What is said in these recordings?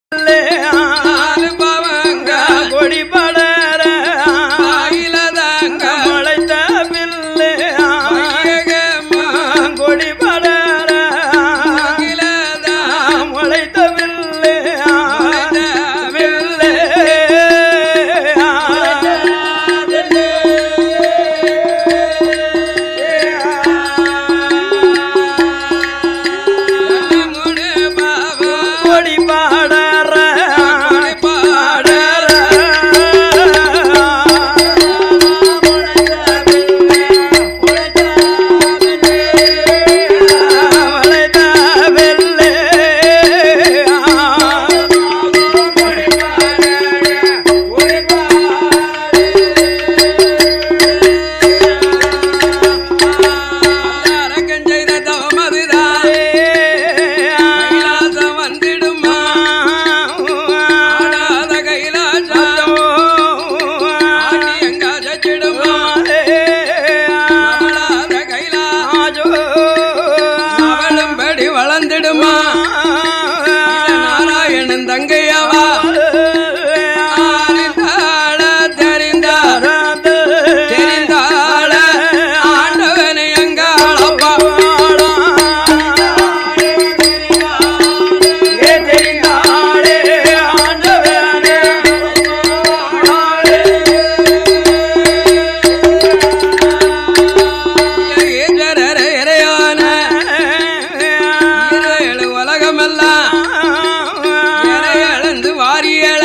நாலு பவங்க கொடி படர ஆயிலதாங்க மழைத்த பிள்ளை ஐயகம்மா கொடி படர ஆயிலதா முளைத்த பிள்ளை வில்லே. மூணு பாவா கொடி பாடற கொடி பாடற. முளைத்த பிள்ளை அரக்கன் செய்த தவமதுதான் கைலாசம் வந்திடுமா ஆடாத கைலாசம் ஆடி எங்க சச்சிடுமா அவளாத கைலாசம் அவளும் படி வளர்ந்திடுமா இல்ல நாராயணன் தங்கையவா அறிந்தாள தெரிந்தார தெரிந்தாள ஆண்டவனை எங்க அளப்பா ஈஸ்வரர் இறையான ஏழு உலகமெல்லாம் இறை அளந்து வாரியல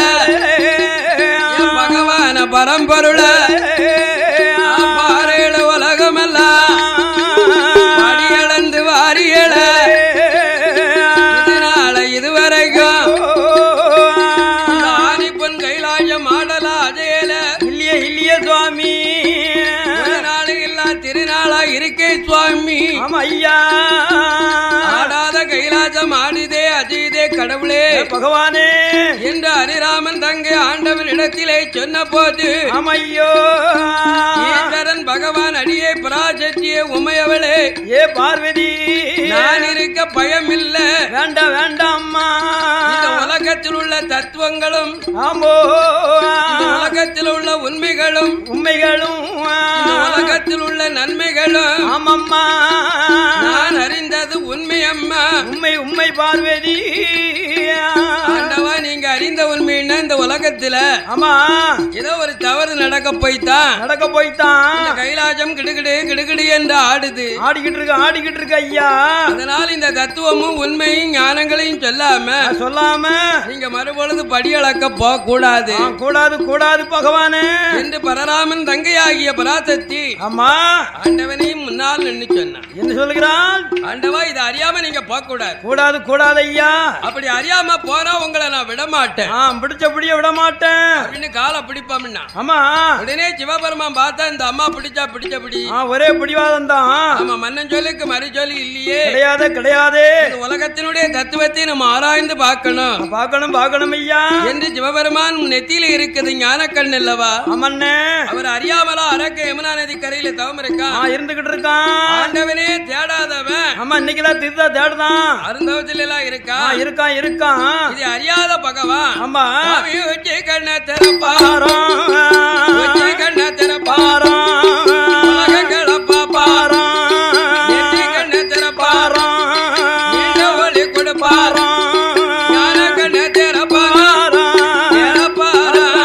பகவான பரம்பொருள பாறையில உலகமெல்லாம் படியளந்து வாரியல இதனால இதுவரைக்கும் இந்த ஆதிப்பன் கைலாயம் ஆடலா அஜயல இல்லையே இல்லையே சுவாமி ஒரு நாள் இல்லா திருநாளா இருக்கே சுவாமி ஆமா ஐயா ஆடாத கைலாசம் ஆடிதே அஜிதே கடவுளே பகவானே என்று ஹரிராமன் தங்கை ஆண்டவன் இடத்திலே சொன்ன போது ஆமா ஐயோ ஈஸ்வரன் பகவான் அடியே பராசக்தியே உமையவளே ஏ பார்வதி நான் இருக்க பயம் இல்ல வேண்டாம் வேண்டாம்மா இந்த உலகத்தில் உள்ள தத்துவங்களும் ஆமோ இந்த உலகத்தில் உள்ள உண்மைகளும் உண்மைகளும் இந்த உலகத்தில் உள்ள நன்மைகளும் ஆமம்மா நான் அறிந்தது உண்மை அம்மா உண்மை உண்மை பார்வதி ஆண்டவா நீங்க அறிந்த உண்மைன்னா இந்த உலகத்துல ஆமா ஏதோ ஒரு தவறு நடக்க போய்தான் நடக்க போய்தான் இந்த கைலாசம் கிடுகிடு கிடுகிடு என்று ஆடுது ஆடிக்கிட்டு இருக்கு ஆடிக்கிட்டு இருக்கு ஐயா அதனால் இந்த தத்துவமும் உண்மையும் ஞானங்களையும் சொல்லாம நான் சொல்லாம நீங்க மறுபொழுது படியளக்க போக கூடாது ஆ, கூடாது கூடாது பகவானே என்று பரராமன் தங்கையாகிய பராசக்தி ஆமா ஆண்டவனையும் முன்னால் நின்னு சொன்னான் என்ன சொல்லுகிறான் ஆண்டவா இதை அறியாம நீங்க போக கூடாது கூடாது கூடாது ஐயா அப்படி அறியாம போனா உங்களை நான் விட மாட்டேன் ஆ பிடிச்ச பிடிய விட மாட்டேன் அப்படின்னு காலை பிடிப்போம்னா ஆமா உடனே சிவபெருமான் பார்த்தா இந்த அம்மா பிடிச்சா பிடிச்சபடி ஆ ஒரே பிடிவாதம் தான் நம்ம மன்னன் சொல்லுக்கு மறு சொல்லி இல்லையே கிடையாது கிடையாது இந்த உலகத்தினுடைய தத்துவத்தை நம்ம ஆராய்ந்து பார்க்கணும் பார்க்கணும் பார்க்கணும் ஐயா என்று சிவபெருமான் நெத்தியில இருக்குது ஞானக்கண் அல்லவா ஆமண்ணே அவர் அறியாமலா அரக்க யமுனா நதி கரையில தவம் ஆ இருக்கான் இருந்துகிட்டு இருக்கான் ஆண்டவனே தேடாதவன் ஆமா இன்னைக்குதான் திருத்தா தேடுதான் அருந்தவத்தில் எல்லாம் இருக்கா ஆ இருக்கான் இருக்கான் இது அறியாத பகவான் ஆமா சுவாமி உச்சி கண்ண திறப்பா பாரம் உச்சி கண்ண திறப்பா பாரம் உலகங்களை பாப்பா நெற்றி பாரம் கண்ண திறப்பா பாரம் நீண்ட ஒளி கொடுப்பாரா ஞான கண்ண திறப்பா திறப்பாரா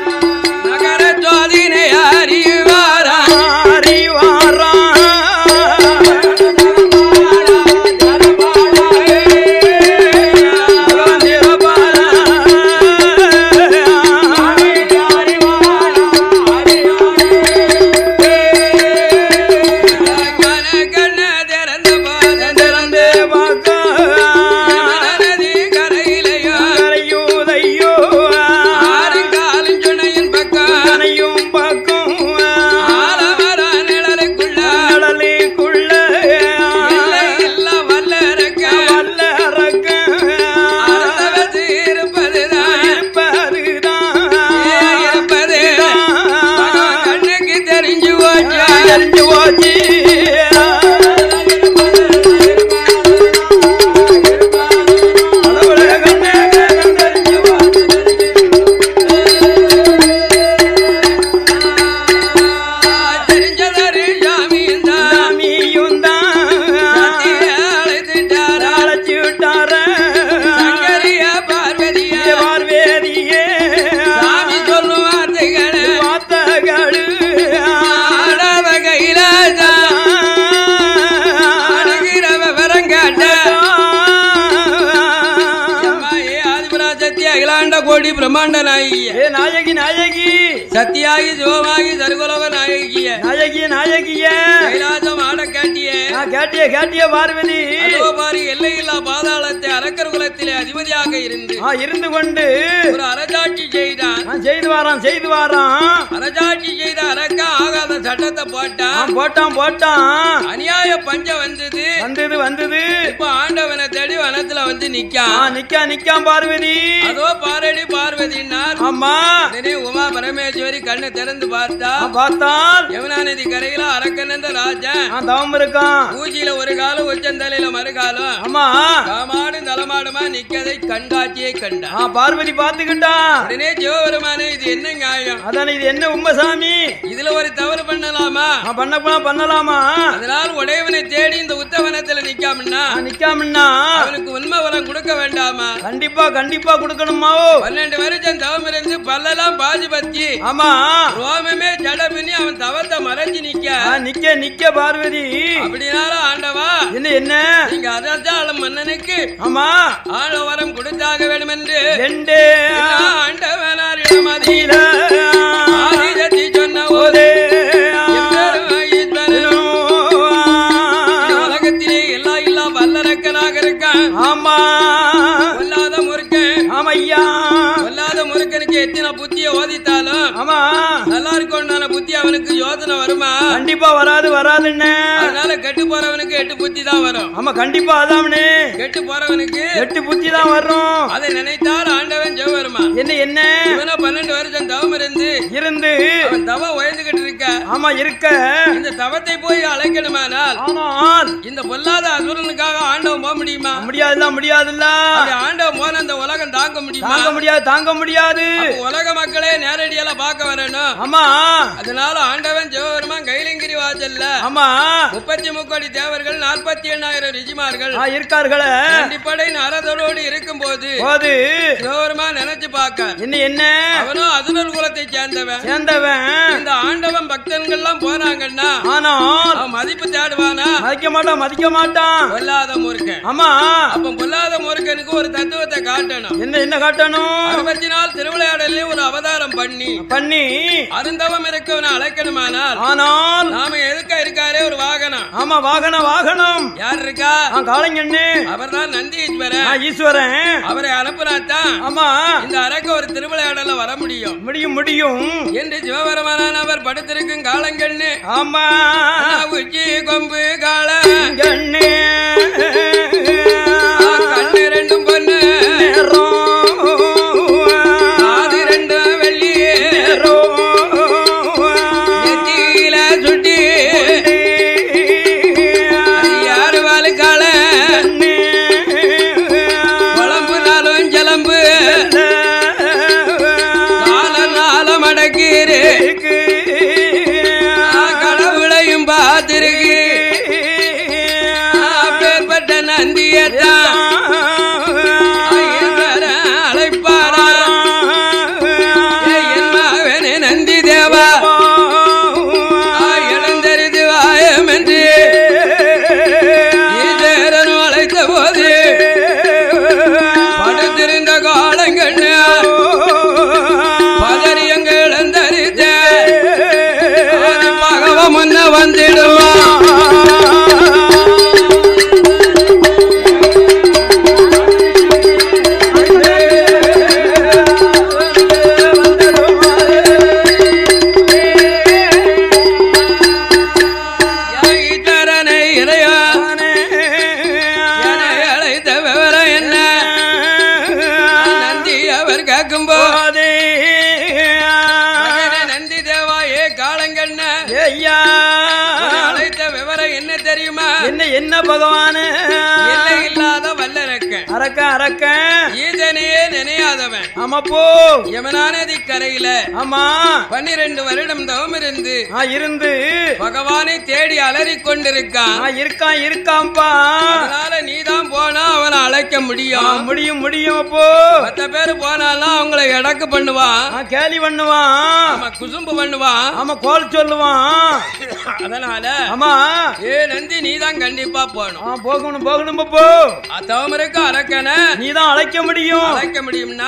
நகர ஜோதினை அறிவாரா பிரம்மாண்ட நாயகிய ஏ நாயகி நாயகி சத்தியாகி சிவமாகி சர்வலோக நாயகிய நாயகி நாயகிய கைலாசம் ஆட காட்டிய நான் கேட்டிய கேட்டிய பார்வதி அதோ பாரு எல்லையில்லா பாதாளத்தை அரக்கர் குலத்திலே அதிபதியாக இருந்து ஆ, இருந்து கொண்டு ஒரு அரசாட்சி செய்தான் நான் செய்து வாரான் செய்து வாரான் அரசாட்சி செய்த அரக்கா ஆகாத சட்டத்தை போட்டான் ஆ, போட்டான் போட்டான் அநியாய பஞ்சம் வந்தது வந்தது வந்தது இப்ப ஆண்டவனை தேடி வனத்துல வந்து ஆ, நிக்கான் நிக்கா நிக்கான் பார்வதி அதோ பாரடி பார்வதினார் ஆமா உடனே உமா பரமேஸ்வரி கண்ணை திறந்து பார்த்தா ஆ, பார்த்தால் யமுனா நதி கரையில அரக்கன் என்ற ராஜன் ஆ, தவம் இருக்கான் பூஜையில ஒரு காலம் உச்சந்தலையில மறுகாலம் ஆமா காமாடும் தலமாடுமா நிக்கதை கண்காட்சியை கண்டா ஆ, பார்வதி பாத்துக்கிட்டான் உடனே சிவபெருமானே இது என்ன நியாயம் அதானே இது என்ன உண்மை சாமி இதுல ஒரு தவறு பண்ணலாமா ஆ, பண்ண போனா பண்ணலாமா அதனால் உடையவனை தேடி இந்த உத்தவனத்துல நிக்காமன்னா ஆ, நிக்காமன்னா அவனுக்கு உண்மை வரம் கொடுக்க வேண்டாமா கண்டிப்பா கண்டிப்பா கொடுக்கணுமா பன்னெண்டு வருஷம் தவம் இருந்து பல்லெல்லாம் பாஜி பத்தி ஆமா ரோமமே ஜட பண்ணி அவன் தவத்தை மறைஞ்சு நிக்க ஆ, நிக்க நிக்க பார்வதி அப்படினாலும் ஆண்டவா என்ன என்ன நீங்க அதாச்சாலும் மன்னனுக்கு ஆமா ஆழ வரம் கொடுத்தாக வேண்டும் என்று ரெண்டு ஆண்டவனாரிடம் அதி ஆதியில ஆதிசக்தி சொன்ன போதே உலகத்திலே எல்லா இல்லா வல்லரக்கனாக இருக்கான் ஆமா கொல்லாத முருக்கன் ஆமையா கொல்லாத முருக்கனுக்கு எத்தனை புத்திய ஓதித்தாலும் ஆமா நல்லா இருக்கணும்னால புத்தி அவனுக்கு யோசனை வருமா கண்டிப்பா வராது வராதுன்னு அதனால கெட்டு போறவனுக்கு எட்டு புத்தி தான் வரும் ஆமா கண்டிப்பா அதாமனே கெட்டு போறவனுக்கு எட்டு புத்தி தான் வரும் அதை நினைத்தால் ஆண்டவன் ஜெவருமா என்ன என்ன இவனா பன்னெண்டு வருஷம் தவம் இருந்து இருந்து அவன் தவம் உயர்ந்துகிட்டு இருக்க ஆமா இருக்க இந்த தவத்தை போய் அழைக்கணுமானால் ஆனால் இந்த பொல்லாத அசுரனுக்காக ஆண்டவன் போக முடியுமா முடியாதுல்ல முடியாதுல்ல அப்படி ஆண்டவன் போன அந்த உலகம் தாங்க முடியுமா தாங்க முடியாது தாங்க முடியாது அப்ப உலக மக்களே நேரடியெல்லாம் பார்க்க வரணும் ஆமா அதனால ஆண்டவன் ஜெவருமான் கைலங்கிரி வாசல்ல ஆமா முப்பத்தி முக்கோடி தேவர்கள் நாற்பத்தி எண்ணாயிரம் ரிஜிமார்கள் ஆ, இருக்கார்களே கண்டிப்படை நரதரோடு இருக்கும் போது போது சிவபெருமான் நினைச்சு பார்க்க என்ன என்ன அவனும் அசுரர் குலத்தை சேர்ந்தவன் சேர்ந்தவன் இந்த ஆண்டவன் பக்தன்கள் எல்லாம் போனாங்கன்னா ஆனால் அவன் மதிப்பு தேடுவானா மதிக்க மாட்டான் மதிக்க மாட்டான் பொல்லாத முருகன் ஆமா அப்ப பொல்லாத முருகனுக்கு ஒரு தத்துவத்தை காட்டணும் என்ன என்ன காட்டணும் அறுபத்தி நாள் திருவிளையாடலே ஒரு அவதாரம் பண்ணி பண்ணி அருந்தவம் இருக்கவனை அழைக்கணுமானால் ஆனால் நாம எதுக்க இருக்காரே ஒரு வாகனம் ஆமா வாகனம் வாகனம் யார் இருக்கா ஆ, காளைங்கண்ணு அவர்தான் நந்தீஸ்வரன் ஆ, ஈஸ்வரன் அவரை அனுப்புனாத்தான் ஆமா இந்த அரக்க ஒரு திருவிளையாடல வர முடியும் முடியும் முடியும் என்று சிவபெருமானான் அவர் படுத்திருக்கும் காலங்கண்ணு ஆமா உச்சி கொம்பு கால கண்ணு கண்ணு ரெண்டும் பொண்ணு காது ரெண்டும் வெள்ளி நெத்தியில சுட்டி அது யாரு வாழு கால குழம்பு நாளும் ஜலம்பு கால நாள மடக்கீரு கடவுளையும் பார்த்திருக்கு அப்பேற்பட்ட நந்தியத்தான் அழைப்பாரா என் மகனே நந்தி தேவா இழந்தறிது வாயம் என்று ஈஸ்வரன் அழைத்த போது படுத்திருந்த காலங்கண்ணு பதறி எங்க இழந்தறித்த பகவ முன்ன வந்துடுமா ஈஸ்வரனை இறையா என அழைத்த விவரம் என்ன நந்தி அவர் கேட்கும் போது மகனே நந்தி தேவா ஏ காலங்கண்ண ஐயா அழைத்த விவரம் என்ன தெரியுமா என்ன என்ன பகவானு எல்லை இல்லாத வல்லரக்கன் அரக்க அரக்க ஈசனையே நினையாதவன் ஆமா போ யமுனா நதி கரையில ஆமா பன்னிரண்டு வருடம் தவம் இருந்து ஆ இருந்து பகவானை தேடி அலறிக் கொண்டிருக்கான் ஆ இருக்கான் இருக்கான்பா அதனால நீதான் போனா அவனை அழைக்க ஆ, முடியும் முடியும் முடியும் அப்போ மத்த பேரு போனாலும் அவங்கள எடக்கு பண்ணுவான் ஆ, கேலி பண்ணுவான் ஆமா குசும்பு பண்ணுவான் ஆமா கோல் சொல்லுவான் அதனால ஆமா ஏ நந்தி நீதான் கண்டிப்பா போகணும் ஆ போகணும் போகணும் போ தவமருக்கு அரக்கன நீதான் அழைக்க முடியும் அழைக்க முடியும்னா ஆமா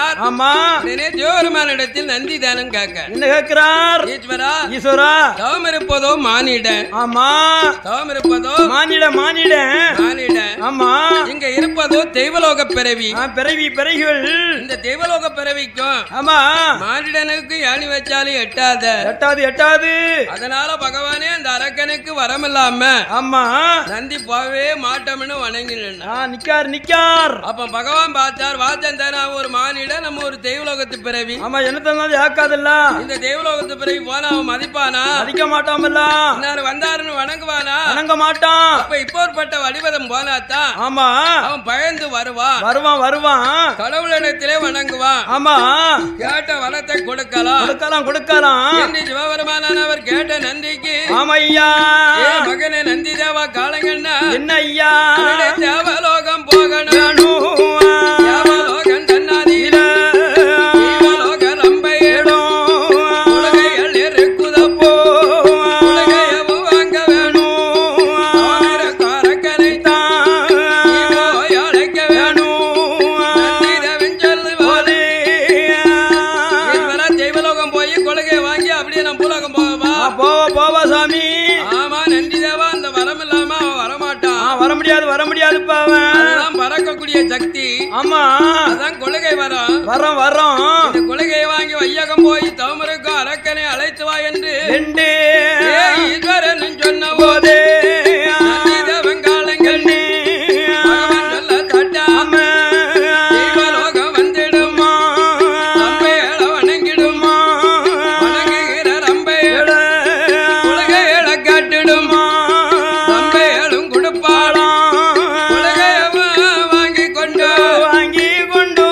ஆமா உடனே சிவபெருமானிடத்தில் நந்தி தானம் கேட்க என்ன கேட்கிறார் ஈஸ்வரா ஈஸ்வரா தவம் இருப்பதோ மானிடன் ஆமா தவம் இருப்பதோ மானிட மானிட மானிடன் ஆமா இங்க இருப்பதோ தெய்வலோக பிறவி ஆ, பிறவி பிறவிகள் இந்த தெய்வலோக பிறவிக்கும் ஆமா மானிடனுக்கு யானி வச்சாலும் எட்டாத எட்டாவது எட்டாவது அதனால பகவானே அந்த அரக்கனுக்கு வரமில்லாம ஆமா நந்தி போகவே மாட்டோம்னு வணங்கினான் ஆ, நிக்கார் நிக்கார் அப்ப பகவான் பார்த்தார் வாச்சன் தானே அவன் ஒரு மானிட நம்ம ஒரு தெய்வலோகத்து பிறவி ஆமா என்னத்தான் ஆக்காதல்ல இந்த தெய்வலோகத்து பிறவி போனா அவன் மதிப்பானா அடிக்க மாட்டாமல்ல இன்னாரு வந்தாருன்னு வணங்குவானா வணங்க மாட்டான் அப்ப இப்போற்பட்ட வடிவதம் போனாத்தான் ஆமா அவன் பயந்து வருவான் வருவான் வருவான் கடவுளிடத்திலே வணங்குவான் ஆமா கேட்ட வரத்தை கொடுக்கலாம் கொடுக்கலாம் கொடுக்கலாம் என்று சிவபெருமானவர் கேட்ட நந்திக்கு ஆமா ஐயா ஏ மகனே நந்தி தேவா காலங்கன்னா என்ன ஐயா உன்னுடைய தேவலோகம் போகணும் வேணும். தேவலோகம் தன்னாதீர தேவலோக ரம்பை உலகைகள் இருக்குதப்போ உலகையவும் வாங்க வேணும் காரக்கரை நீ போய் அழைக்க வேணும் நந்தி தேவன் சொல்லுவாரு ஈஸ்வரா தெய்வலோகம் போய் கொள்கை வாங்கி அப்படியே நம்ம பூலோகம் போவா போவா போவா சாமி ஆமா நந்தி தேவா அந்த வரம் இல்லாம அவன் ஆ, வரமாட்டான் வர முடியாது வர முடியாதுப்பா அவன் அதுதான் பறக்கக்கூடிய சக்தி ஆமா அதான் கொள்கை வரம் வரோம் வரோம் இந்த கொள்கையை வாங்கி வையகம் போய் தவமருக்கும் அரக்கனை அழைத்து வா என்று ரெண்டு ஏ ஈஸ்வரன் சொன்ன போது போதே நந்தி தேவன் காலங்கள் பகவான் சொல்ல தட்டாம தெய்வலோகம் வந்திடும் ரம்பையள வணங்கிடும் வணங்குகிற ரம்பையள உலகையள காட்டிடும் ரம்பையளும் கொடுப்பாளாம் உலகையவன் வாங்கி கொண்டு வாங்கி கொண்டு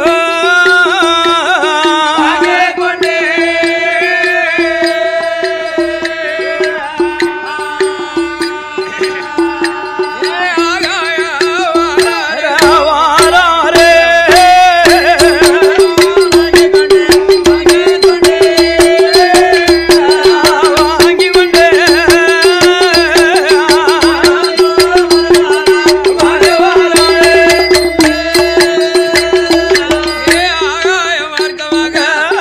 வாங்கி கொண்டு ஏ ஆகாய வாராரே. வாராரே. வாங்கி கொண்டு ஏ ஆகாய மார்க்கமாக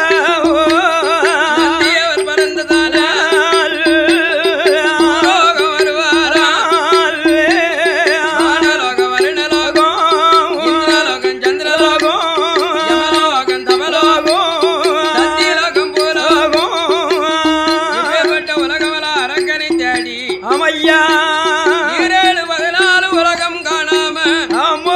நந்தியவர் பிறந்ததான லோகம் வருவாரா வானலோகம் வருணலோகம் இந்திரலோகம் சந்திரலோகம் யமலோகம் தமலோகம் சத்தியலோகம் பூலோகம் இப்பேற்பட்ட உலகமல அரக்கனை தேடி ஆமையா ஈரேழு பதினாலு உலகம் காணாம ஆமோ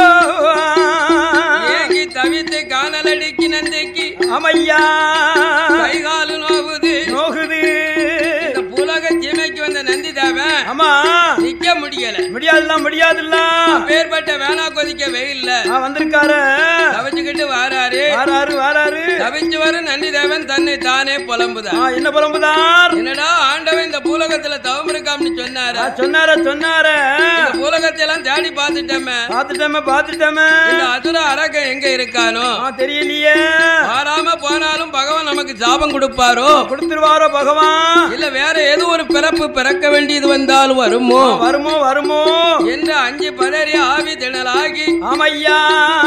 ஏங்கி தவித்து காணலடிக்கு நந்திக்கு ஆமையா கைகாலு நோவுது நோகுது இந்த புலக சீமைக்கு வந்த நந்தி தேவன் ஆமா நிக்க முடியல முடியாதுல்ல முடியாதுல்ல பேர்பட்ட வேணா கொதிக்க வெயில்ல ஆ, வந்திருக்காரு தவிச்சுக்கிட்டு வாராரு வாராரு வாராரு தவிச்சு வரும் நந்தி தேவன் தன்னை தானே ஆ, புலம்புதான் என்ன புலம்புதார் என்னடா ஆண்டவன் இந்த பூலகத்துல தவம் இருக்காம்னு சொன்னாரு ஆ, சொன்னார சொன்னார இந்த பூலகத்தை எல்லாம் தேடி பார்த்துட்டோமே பாத்துட்டமே பாத்துட்டமே இந்த அதுர அரக்க எங்க இருக்கானோ ஆ, தெரியலையே வாராம போனாலும் பகவான் நமக்கு ஜாபம் கொடுப்பாரோ கொடுத்துருவாரோ பகவான் இல்ல வேற ஏதோ ஒரு பிறப்பு பிறக்க வேண்டியது வந்தாலும் வருமோ வருமோ வருமோ என்று அஞ்சு பதறி ஆவி திணலாகி ஆமையா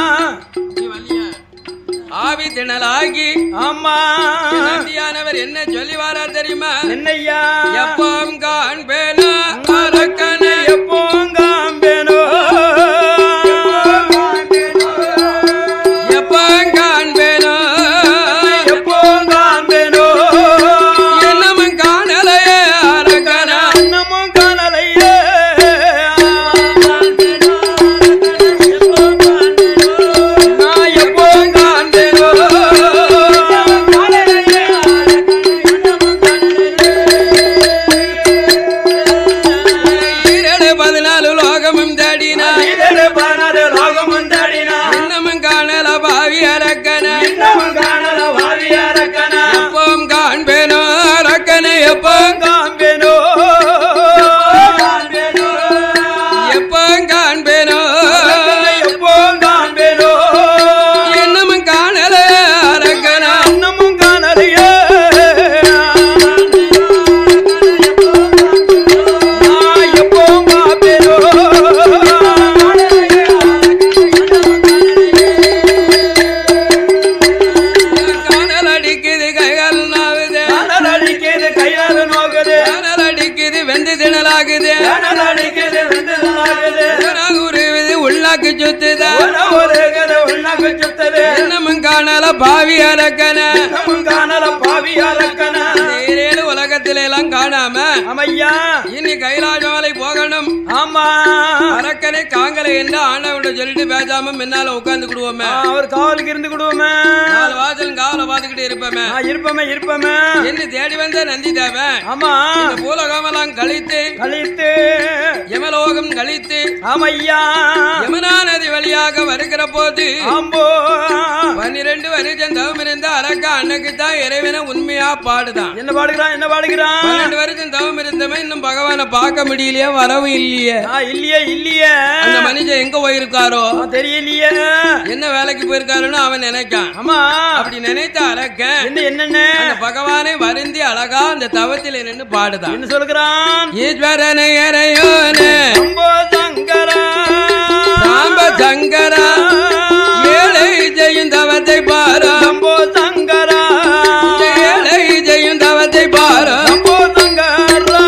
ஆவி திணலாகி ஆமா நந்தியானவர் என்ன சொல்லி வாரார் தெரியுமா என்னய்யா எப்பம் காண்பேனா அரக்கனை எப்போங்காம்பேனோ எப்பம் காண்பேனா எப்போங்காம்பேனோ என்னமும் காணலையே அரக்கனா அன்னமும் காணலையே நான் எப்போங்காம்பேனோ ஆகுது ஏனல் அடிக்குது வெந்தலாகுது உருவது உள்ளாக்கு சுத்துதா ஒரு கதை உண்ணாக்கு சுத்தது இன்னமும் காணல பாவி அரக்கன இன்னமும் காணல பாவி அரக்கன ஏழு உலகத்தில எல்லாம் காணாம அமையா இனி கைலாசமலை போகணும் ஆமா அரக்கனை காங்கலை என்று ஆண்டவன் சொல்லிட்டு பேசாம முன்னால உட்கார்ந்து ஆ, அவர் காவலுக்கு இருந்து கொடுவோமே நாலு வாசல் காவல பாத்துக்கிட்டு இருப்பமே ஆ, இருப்பமே இருப்பமே என்ன தேடி வந்த நந்தி தேவன் ஆமா இந்த பூலகமெல்லாம் கழித்து கழித்து யமலோகம் கழித்து ஆமையா யமுனா நதி வழியாக வருகிற போது ஆம்போ பன்னிரண்டு வருஷம் தவம் இருந்த அரக்க அன்னைக்கு தான் இறைவனை உண்மையா பாடுதான் என்ன பாடுகிறான் என்ன பாடுகிறான் பன்னெண்டு வருஷம் தவம் இருந்தவன் இன்னும் பகவானை பார்க்க முடியலையே வரவும் இல்லையே ஆ, இல்லையே இல்லையே அந்த மனுஷன் எங்க போயிருக்காரோ ஆ, தெரியலையே என்ன வேலைக்கு போயிருக்காருன்னு அவன் நினைக்கான் ஆமா அப்படி நினைத்த அரக்க என்ன என்னென்ன அந்த பகவானை வருந்தி அழகா அந்த தவத்தில் நின்று பாடுதான் என்ன சொல்கிறான் ஈஸ்வரனை இறையோனே அம்போ சங்கரா சாம்ப சங்கரா ஏழை ஜெயும் தவத்தை பாரா அம்போ சங்கரா ஏழை ஜெயும் தவத்தை பாரா அம்போ சங்கரா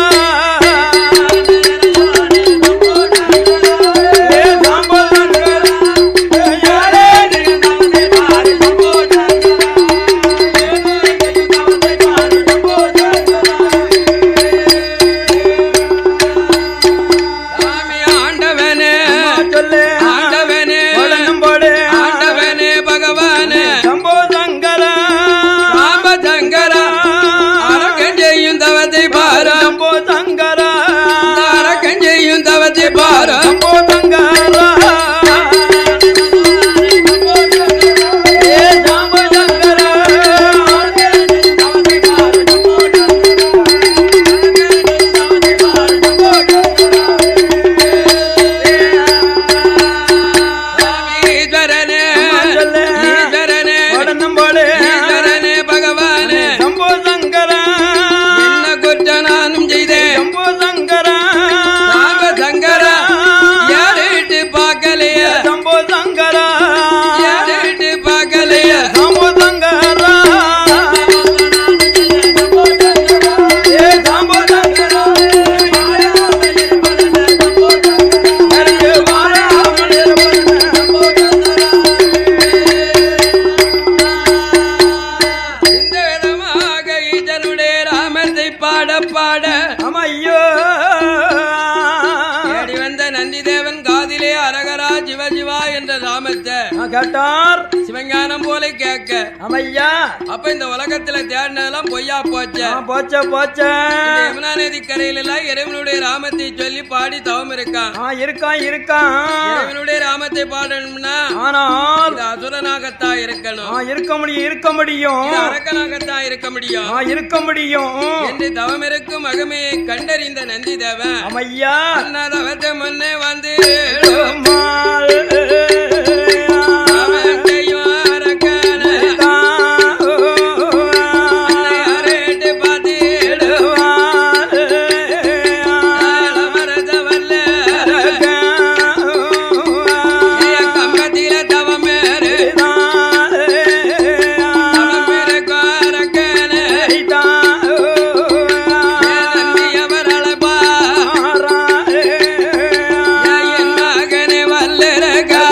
ஏ சாம்போ சங்கரா ஏ சாமி ஆண்டவனே சொல்லு ஆண்டவனே போடணும் போடு ஆண்டவனே பகவானே சம்போ சங்கரா சாம்ப சங்கரா அரக்கன் செய்யும் தவத்தை பாரா சம்போ சங்கரா அரக்கன் செய்யும் தவத்தை பாரா சம்போ சங்கரா ஏ சம்போ சங்கரா ஈஸ்வரனே சொல்லு. ஈஸ்வரனே போடணும் போடு ஈஸ்வரனே பகவானே சம்போ சங்கரா என்ன குற்றம் நானும் செய்தேன் சம்போ சங்கரா சாம்ப சங்கரா யாரிட்டு பார்க்கலையே சம்போ சங்கரா யாரிட்டு பார்க்கலையே சம்போ சங்கரா ஏ சம்போ சங்கரா எனக்கு வாராமல் இந்த விதமாக ஈசனுடைய ராமத்தை பாட பாட ஆமா ஐயோ தேடி வந்த நந்திதேவன் காதிலே அரகரா சிவசிவா என்ற ராமத்தை நான் கேட்டார் சிவஞானம் போல கேட்க ஆமையா அப்ப இந்த உலகத்துல தேடினதெல்லாம் பொய்யா போச்சே போச்ச போச்ச இந்த யமுனா நதி கரையில எல்லாம் இறைவனுடைய ராமத்தை சொல்லி பாடி தவம் இருக்கான் ஆ இருக்கான் இருக்கான் இறைவனுடைய ராமத்தை பாடணும்னா ஆனால் இது அசுரனாகத்தான் இருக்கணும் ஆ இருக்க முடியும் இருக்க முடியும் இது அரக்கனாகத்தான் இருக்க முடியும் ஆ இருக்க முடியும் என்று தவம் இருக்கும் மகிமையை கண்டறிந்த நந்தி தேவன் ஆமையா அண்ணாதவத்தை முன்னே வந்து பெருமாள் அவத்தையும் அரக்கன அன்னை அரேட்டு பார்த்திடு மரத வல்ல கம்பத்தில தவம் மேறு தவம் இருக்கும் அரக்கன நந்தி அவர் அழைப்பா என் மகனே வல்லரகா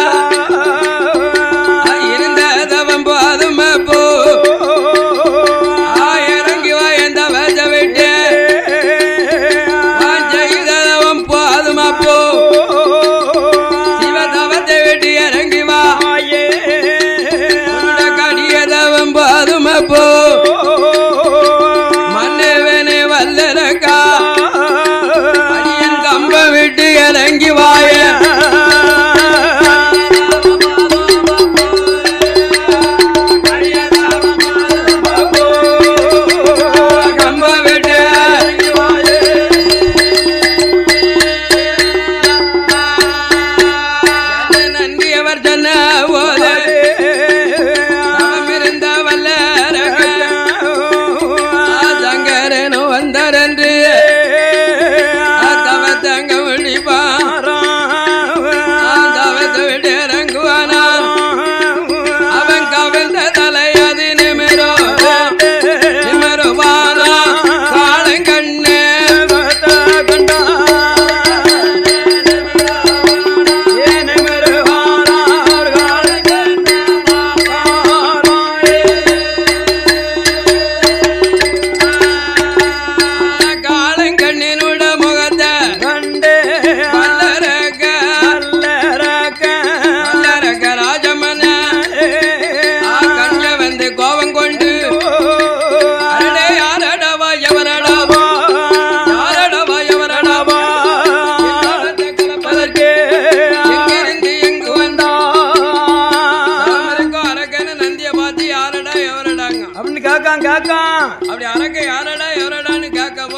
இருந்த தவம் போதும் போ இறங்கி வாயந்த வச்ச விட்டு செய்தவம் போதும் அப்போ சிவதவத்தை விட்டு இறங்கி வா உன்னை கடியதவம் போதும் அப்போ மன்னவனே வல்லரகா அடியன் கம்ப விட்டு இறங்கி வாய கம்ப விட்டு நன்றி அவர் சொன்ன போது தவம் இருந்த வல்லரகா சங்கரனு வந்தாரென்று தவத்தங்க முடிப்பான் தவத்தை விட்டு இறங்குவானா அவன் கவிழ்ந்த தலை அது நிமிரோ நிமிருவானா காலங்கண்ணு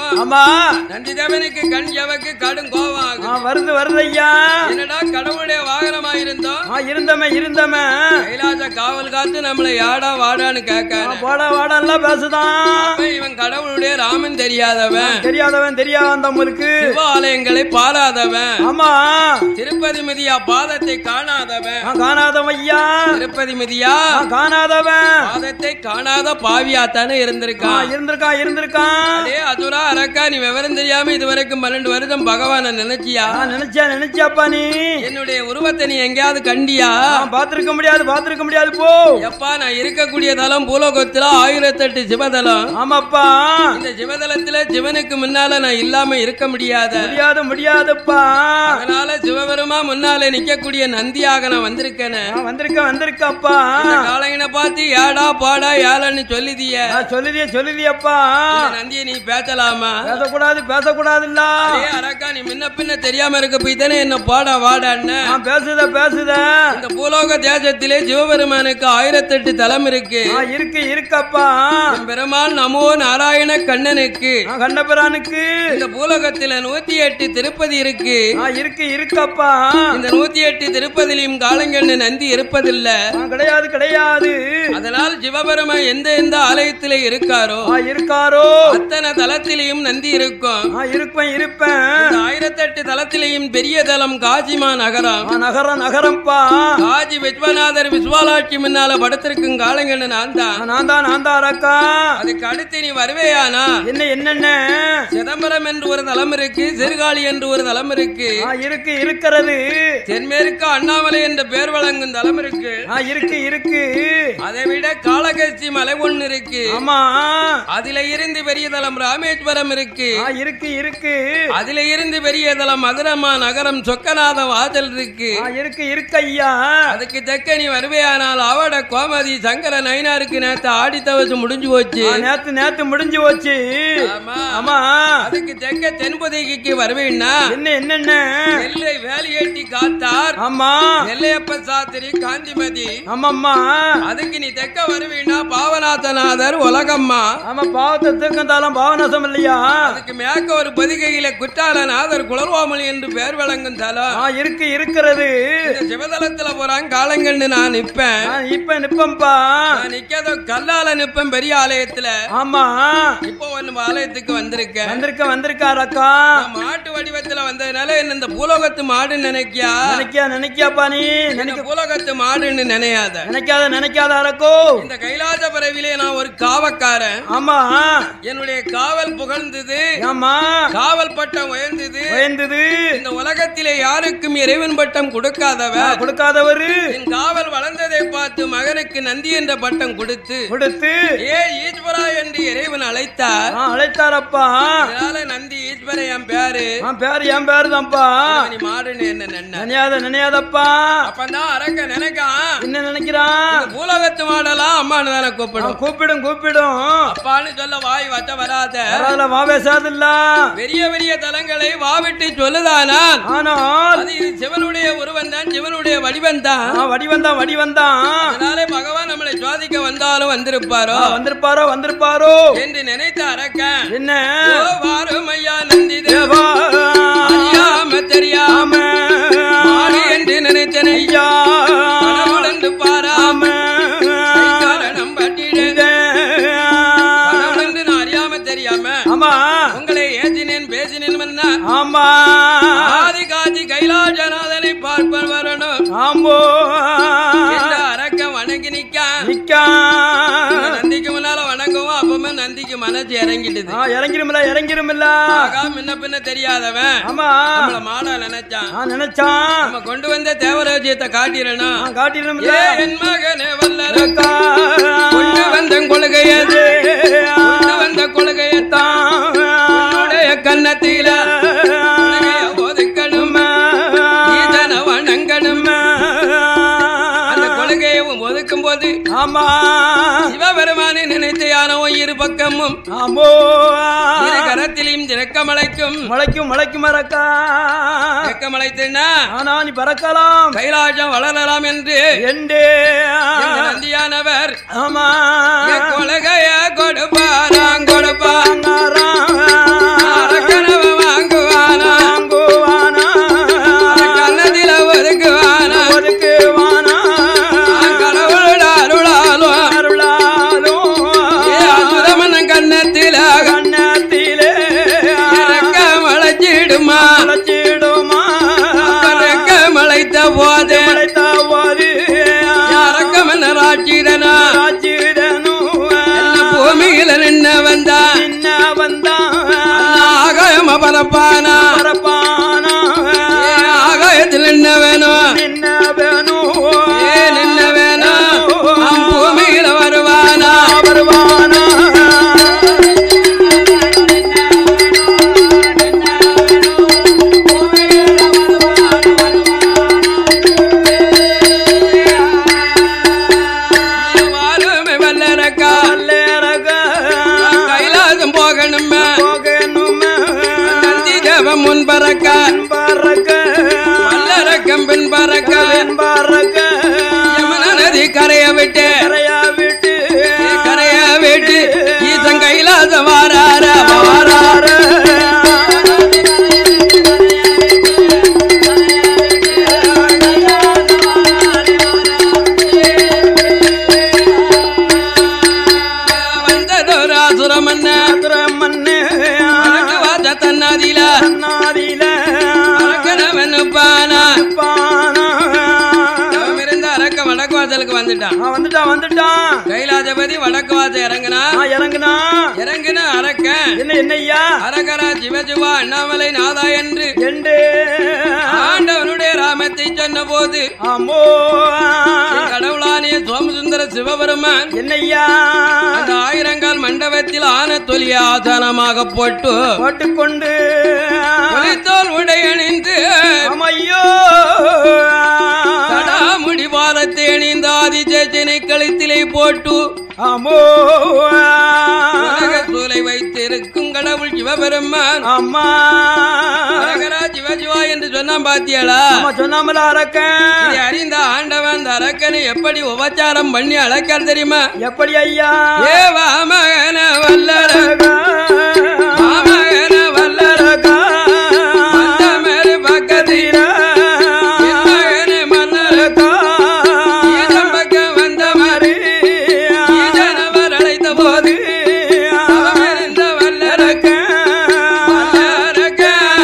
வரவும் ஆமா நந்திதேவனுக்கு கண் எவக்கு கடும் கோபம் ஆ, ஆகுது வருது வருது ஐயா என்னடா கடவுளுடைய வாகனமா இருந்தோம் ஆ, இருந்தமே இருந்தமே கைலாச காவல் காத்து நம்மளை யாடா வாடான்னு ஆ, கேட்காரு வாடா வாடா எல்லாம் பேசுதான் அப்ப இவன் கடவுளுடைய ராமன் தெரியாதவன் தெரியாதவன் தெரியாத நம்மளுக்கு சிவாலயங்களை பாராதவன் ஆமா திருப்பதி மிதியா பாதத்தை காணாதவன் ஆ, காணாதவன் ஐயா திருப்பதி மிதியா ஆ, காணாதவன் பாதத்தை காணாத பாவியாத்தானே ஆ, இருந்திருக்கான் இருந்திருக்கான் இருந்திருக்கான் அடே அதுரா அரக்கா நீ விவரம் தெரியாம இதுவரைக்கும் பன்னெண்டு வருஷம் பகவான நினைச்சியா ஆ, நினைச்சியா நினைச்சியாப்பா நீ என்னுடைய உருவத்தை நீ எங்கேயாவது கண்டியா ஆ, பாத்திருக்க முடியாது பாத்திருக்க முடியாது போ எப்பா நான் இருக்கக்கூடிய தலம் பூலோகத்துல ஆயிரத்தெட்டு சிவதலம் ஆமாப்பா இந்த சிவதலத்துல சிவனுக்கு முன்னால நான் இல்லாம இருக்க முடியாத முடியாது முடியாதுப்பா அதனால சிவபெருமா முன்னால நிக்கக்கூடிய நந்தியாக நான் வந்திருக்கேனே ஆ, வந்திருக்க வந்திருக்கப்பா இந்த காளையனை பார்த்து ஏடா பாடா ஏலன்னு சொல்லுதிய ஆ, சொல்லுதிய சொல்லுதியப்பா இந்த நந்தியை நீ பேசலாமா பேசக்கூடாது பேசக்கூடாதுல்ல அடே அரக்கா நீ முன்ன பின்ன தெரியாம இருக்க போய் தானே என்ன பாடா வாடான்னு ஆ, பேசுத பேசுத இந்த பூலோக தேசத்திலே சிவபெருமானுக்கு ஆயிரத்தெட்டு தலம் இருக்கு ஆ, இருக்கு இருக்கப்பா என் பெருமாள் நமோ நாராயண கண்ணனுக்கு ஆ, கண்ணபிரானுக்கு இந்த பூலோகத்துல நூத்தி எட்டு திருப்பதி இருக்கு ஆ, இருக்கு இருக்கப்பா இந்த நூத்தி எட்டு திருப்பதிலையும் காலங்கண்ணு நந்தி இருப்பதில்ல ஆ, கிடையாது கிடையாது அதனால் சிவபெருமான் எந்த எந்த ஆலயத்திலே இருக்காரோ ஆ, இருக்காரோ அத்தனை தலத்திலையும் நந்தி இருக்கும் ஆ, இருப்பேன் இருப்பேன் இந்த ஆயிரத்தெட்டு தலத்திலையும் பெரிய தலம் காஜிமா நகரம் ஆ, நகரம் நகரம்ப்பா காஜி விஸ்வநாதர் விஸ்வாலாட்சி முன்னால படுத்திருக்கும் காலங்கண்ணு நான் ஆ, தான் நான் தான் நான் தான் அரக்கா அதுக்கு அடுத்து நீ வருவேயானா என்ன என்னென்ன சிதம்பரம் என்று ஒரு தலம் இருக்கு சிறுகாழி என்று ஒரு தலம் இருக்கு ஆ, இருக்கு இருக்கிறது தென்மேற்கு அண்ணாமலை என்ற பேர் வழங்கும் தலம் இருக்கு ஆ, இருக்கு இருக்கு அதை விட காளகஸ்தி மலை ஒண்ணு இருக்கு ஆமா அதுல இருந்து பெரிய தலம் ராமேஸ்வரம் இருக்கு ஆ, இருக்கு இருக்கு அதுல இருந்து பெரிய தலம் மதுரமா நகரம் சொக்கநாத வாசல் இருக்கு ஆ, இருக்கு இருக்கு ஐயா அதுக்கு தெக்க நீ வருவேயானால் அவட கோமதி சங்கர நயினாருக்கு நேத்து ஆடி தவசு முடிஞ்சு போச்சு ஆ, நேத்து நேத்து முடிஞ்சு போச்சு ஆமா ஆமா அதுக்கு தெக்க தென்புதைக்கு வருவேன்னா என்ன என்னென்ன எல்லை வேலையேட்டி காத்தார் ஆமா நெல்லையப்ப சாத்திரி காந்திமதி ஆமாம்மா அதுக்கு நீ தெக்க வருவீன்னா பாவநாதநாதர் உலகம்மா ஆமா பாவத்தை தீர்க்கந்தாலும் பாவநாசம் இல்லையா அதுக்கு மேக்க ஒரு பதிகையில குற்றாலநாதர் குளர்வாமலி என்று பெயர் வழங்கும் தலம் ஆ, இருக்கு இருக்கிறது இந்த சிவதலத்துல போறான் காலங்கண்டு நான் நிப்பேன் ஆ, இப்ப நிப்பம்பா நான் நிக்காத கல்லால நிப்பேன் பெரிய ஆலயத்துல ஆமா இப்போ ஒன்னு ஆலயத்துக்கு வந்திருக்கேன் வந்திருக்க வந்திருக்காரக்கா நான் மாட்டு வடிவத்துல வந்ததுனால என்ன இந்த பூலோகத்து மாடுன்னு நினைக்கியா நினைக்கியா நினைக்கியாப்பா நீ இந்த நினைக்க பூலோகத்து மாடுன்னு நினையாத நினைக்காத நினைக்காத அரக்கோ இந்த கைலாச பறவிலே நான் ஒரு காவக்காரன் ஆமா என்னுடைய காவல் புகழ்ந்தது ஆமா காவல் பட்டம் உயர்ந்தது உயர்ந்தது இந்த உலகத்திலே யாருக்கும் இறைவன் பட்டம் கொடுக்காதவர் கொடுக்காதவரு என் காவல் வளர்ந்ததை பார்த்து மகனுக்கு நந்தி என்ற பட்டம் கொடுத்து கொடுத்து ஏ ஈஸ்வரா என்று இறைவன் அழைத்தார் ஆ, அழைத்தாரப்பா அதனால நந்தி ஈஸ்வர என் பேரு ஆ, பேரு என் பேரு தான்ப்பா நீ மாடுன்னு என்ன நின்ன நினையாத நினையாதப்பா அப்பதான் அரக்க நினைக்கான் என்ன நினைக்கிறான் இந்த பூலோகத்து மாடெல்லாம் அம்மானு தானே ஆ, கூப்பிடும் கூப்பிடும் கூப்பிடும் அப்பான்னு சொல்ல வாய் வச்ச வராத அதுல வா பேசாதில்ல பெரிய பெரிய தலங்களை வாவிட்டு சொல்லுதானால் ஆனால் அது இது சிவனுடைய உருவம் தான் சிவனுடைய வடிவம் தான் ஆ, வடிவந்தான் வடிவந்தான் அதனாலே பகவான் நம்மளை சுவாதிக்க வந்தாலும் வந்திருப்பாரோ ஆ, வந்திருப்பாரோ வந்திருப்பாரோ என்று நினைத்த அரக்கன் என்ன ஓ வாரும் ஐயா நந்தி தேவா அறியாம தெரியாம ஆம மாடு என்று நினைத்தனை ஐயா கடவுளென்று பாராம ஆம காரணம் பட்டிடு கடவுளென்று நான் அறியாம தெரியாம ஆமா உங்களை ஏசினேன் பேசினேன் மன்னார் ஆமா ஆதி காதி கைலாசநாதனை பார்ப்பன் வரணும் ஆம்போ என்ற அரக்கம் வணங்கி நிக்க நிக்கா நந்திக்கு முன்னால வணங்குவோம் அப்பவுமே நந்திக்கு மனசு இறங்கிடுது ஆ, இறங்கிருமில்ல இறங்கிருமில்ல ஆகா முன்ன பின்ன தெரியாதவன் ஆமா நம்மள மாடா நினைச்சான் நான் நினைச்சான் நம்ம கொண்டு வந்த தேவராஜ்யத்தை காட்டிடணும் நான் காட்டிருமில்ல ஏ என் மகனே வல்லர கொண்டு வந்த கொள்கையது கொண்டு வந்த கொள்கையத்தான் உன்னுடைய கன்னத்தில கொள்கைய ஒதுக்கணும் ஈதன வணங்கணும் அந்த கொள்கையை ஒதுக்கும் போது ஆமா சிவபெருமானை நினைத்து யானவோ இரு பக்கமும் ஆம்போ இரு கரத்திலையும் திறக்கமலைக்கும் மலைக்கும் மலைக்கும் மறக்கா திறக்கமலைத்துன்னா ஆனா நீ பறக்கலாம் கைலாசம் வளரலாம் என்று எண்டே எங்க நந்தியானவர் ஆமா என் கொள்கைய கொடுப்பாராம் கொடுப்பார் ஆங்காரா பரப்பானா பரப்பானா ஏ ஆகாயத்தில் என்ன வேணும் என்ன வேணும் ஏன் என்ன வேணும் நம் பூமியில வருவானா வருவானா வாருமே வல்லரக்கா அல்லேரக கைலாசம் போகணுமே போகணுமே நந்தி தேவம் முன்பறக்கா பறக்க வல்லரக்கம் பின் பறக்க பறக்க யமுனா நதி கரைய விட்டு கரையா விட்டு கரைய விட்டு ஈசன் கைலாசம் வாரார வாரார வந்ததொரு அசுரமன்ன மண்ணு உனக்கு வாத தன்னாதில நாதில அரக்கனவனுப்பானா பானா அவன் இருந்த அரக்க வடக்கு வாசலுக்கு வந்துட்டான் அவன் வந்துட்டான் வந்துட்டான் கைலாசபதி வடக்கு வாசல் இறங்குனா நான் இறங்குனா இறங்குன அரக்கன் என்ன என்னய்யா அரகரா சிவஜிவா அண்ணாமலை நாதா என்று எண்டு ஆண்டவனுடைய ராமத்தை சொன்ன போது ஆமோ கடவுளானிய சோமசுந்தர சிவபெருமான் என்னய்யா அந்த ஆயிரங்கால் மண்டபத்தில் ஆன தொலிய ஆசனமாக போட்டு போட்டுக்கொண்டு தொலைத்தோல் உடையணிந்து அம்மையோ சடாமுடி பாரத்தை அணிந்து ஆதிச்சேச்சனை கழுத்திலே போட்டு ஆமோ உலக சூலை வைத்திருக்கும் கடவுள் சிவபெருமான் அம்மா அரகரா சிவஜிவா என்று சொன்னான் பாத்தியாளா அம்மா சொன்னாமல அரக்கன் இதை அறிந்த ஆண்டவன் அந்த அரக்கனை எப்படி உபச்சாரம் பண்ணி அழைக்கார் தெரியுமா எப்படி ஐயா ஏ வாமகன வல்லர வாமகன வல்லர அந்த மேரு பக்கத்தில என் மகனே மன்னர ஈசன் பக்கம் வந்த மாதிரி ஈசனவர் அழைத்த போது அவன் இருந்த வல்லரக்க வல்லரக்க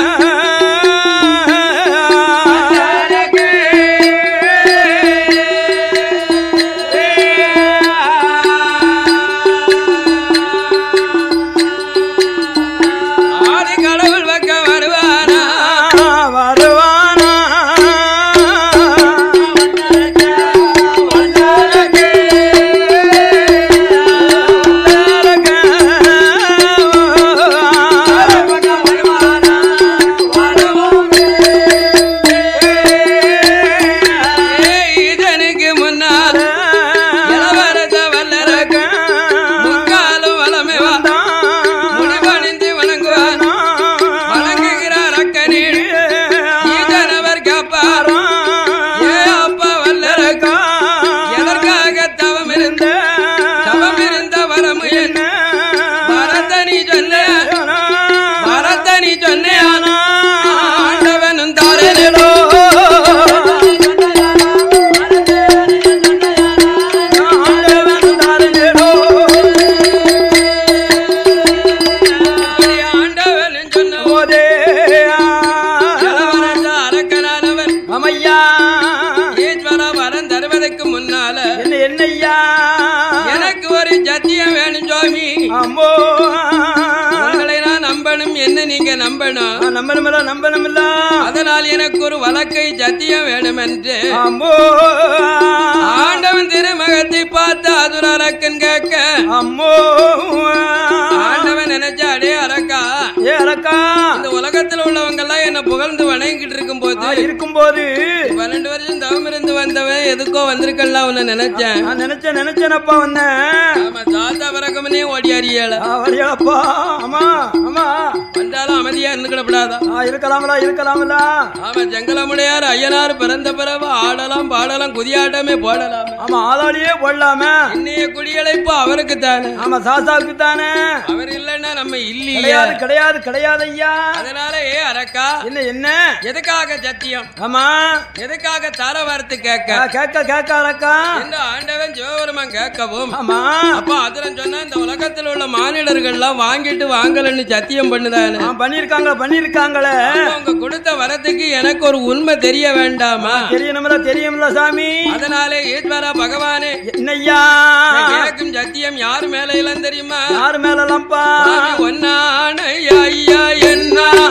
ஆதி கடவுள் பக்கம் வருவானா வருவானா ஏ ஈசனுக்கு முன்னால் இளவரச வல்லரக்க முக்காலும் வளமை வந்தா முடிவணிந்து வணங்குவான் வணங்குகிறார் அக்கனீடு ஈசனவர் காப்பார் ஏ அப்பா வல்லரக்கா எதற்காக தவம் இருந்த தவம் இருந்த வரமு என்ன வரத்தனி சொன்ன வரத்தனி சொன்னேனா ஆண்டவனும் தாரேனோ அப்படி ஆண்டவனும் சொன்ன போதே இளவரச அரக்கனானவன் அம்மையா ஈஸ்வர வரம் தருவதற்கு முன்னால என்ன என்னய்யா எனக்கு ஒரு சத்தியம் வேணும் சுவாமி அம்மோ உங்களை நான் நம்பணும் என்ன நீங்க நம்பணும் நம்பணுமில்ல நம்பணுமில்ல அதனால் எனக்கு ஒரு வழக்கை சத்தியம் வேணும் என்று அம்மோ ஆண்டவன் திருமகத்தை பார்த்து அதுர அரக்கன் கேட்க அம்மோ ஆண்டவன் நினைச்சாடே அரக்கா ஏ அரக்கா இந்த உலகத்துல உள்ளவங்க எல்லாம் என்ன புகழ்ந்து வணங்கிட்டு இருக்கும் போது இருக்கும்போது பன்னெண்டு வருஷம் தவம் இருந்து வந்தவன் எதுக்கோ வந்திருக்கலாம் உன்னை நினைச்சேன் நான் நினைச்சேன் நினைச்சேனப்பா வந்தேன் ஆமா தாத்தா பிறக்கமனே ஓடி அறியல வரையாப்பா ஆமா ஆமா வந்தாலும் அமைதியா இருந்துக்கிடப்படாதா ஆ, இருக்கலாமலா இருக்கலாமல ஆமா ஜங்கலமுடையார் ஐயனார் பிறந்த பிறகு ஆடலாம் பாடலாம் குதியாட்டமே போடலாம் ஆமா ஆளாளியே போடலாம இன்னைய குடியழைப்பு அவருக்கு தானே ஆமா சாசாவுக்கு தானே அவர் இல்லைன்னா நம்ம இல்லையே கிடையாது கிடையாது கிடையாது ஐயா அதனால ஏ அரக்கா என்ன என்ன எதுக்காக சத்தியம் ஆமா எதுக்காக தர வார்த்தை கேட்க ஆ, கேட்க கேட்க அரக்கா இந்த ஆண்டவன் சிவபெருமான் கேட்கவும் ஆமா அப்ப அதுல சொன்னா இந்த உலகத்தில் உள்ள மானிடர்கள் எல்லாம் வாங்கிட்டு வாங்கலன்னு சத்தியம் பண்ணுதானே ஆ, பண்ணிருக்காங்க பண்ணிருக்காங்களே அப்ப அவங்க கொடுத்த வரத்துக்கு எனக்கு ஒரு உண்மை தெரிய வேண்டாமா தெரியணும்ல தெரியும்ல சாமி அதனாலே ஈஸ்வரா பகவானே என்னய்யா நான் கேட்கும் சத்தியம் யார் மேல இல்லம் தெரியுமா யாரு மேலலாம்ப்பா சாமி ஒன்னான ஐயா என்ன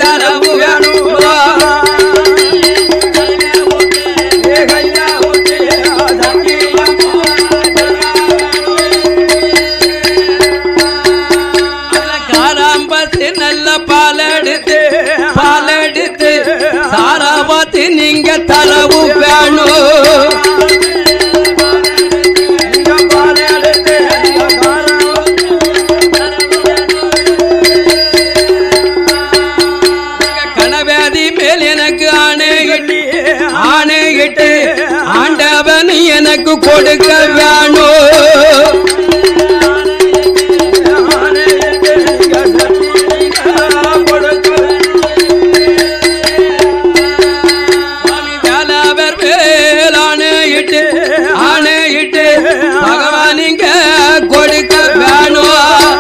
தரவு வேணும் அதுல காராம்பத்து நல்ல பாலெடுத்து பாலெடுத்து சாராபாத்து நீங்க தரவு வேணும் கணவேதி மேல் எனக்கு ஆணையிட்டு ஆணையிட்டு ஆண்டவன் எனக்கு கொடுக்க வேணும் சுவாமி வேலாவர் மேல் ஆணையிட்டு ஆணையிட்டு பகவான் இங்க கொடுக்க வேணும்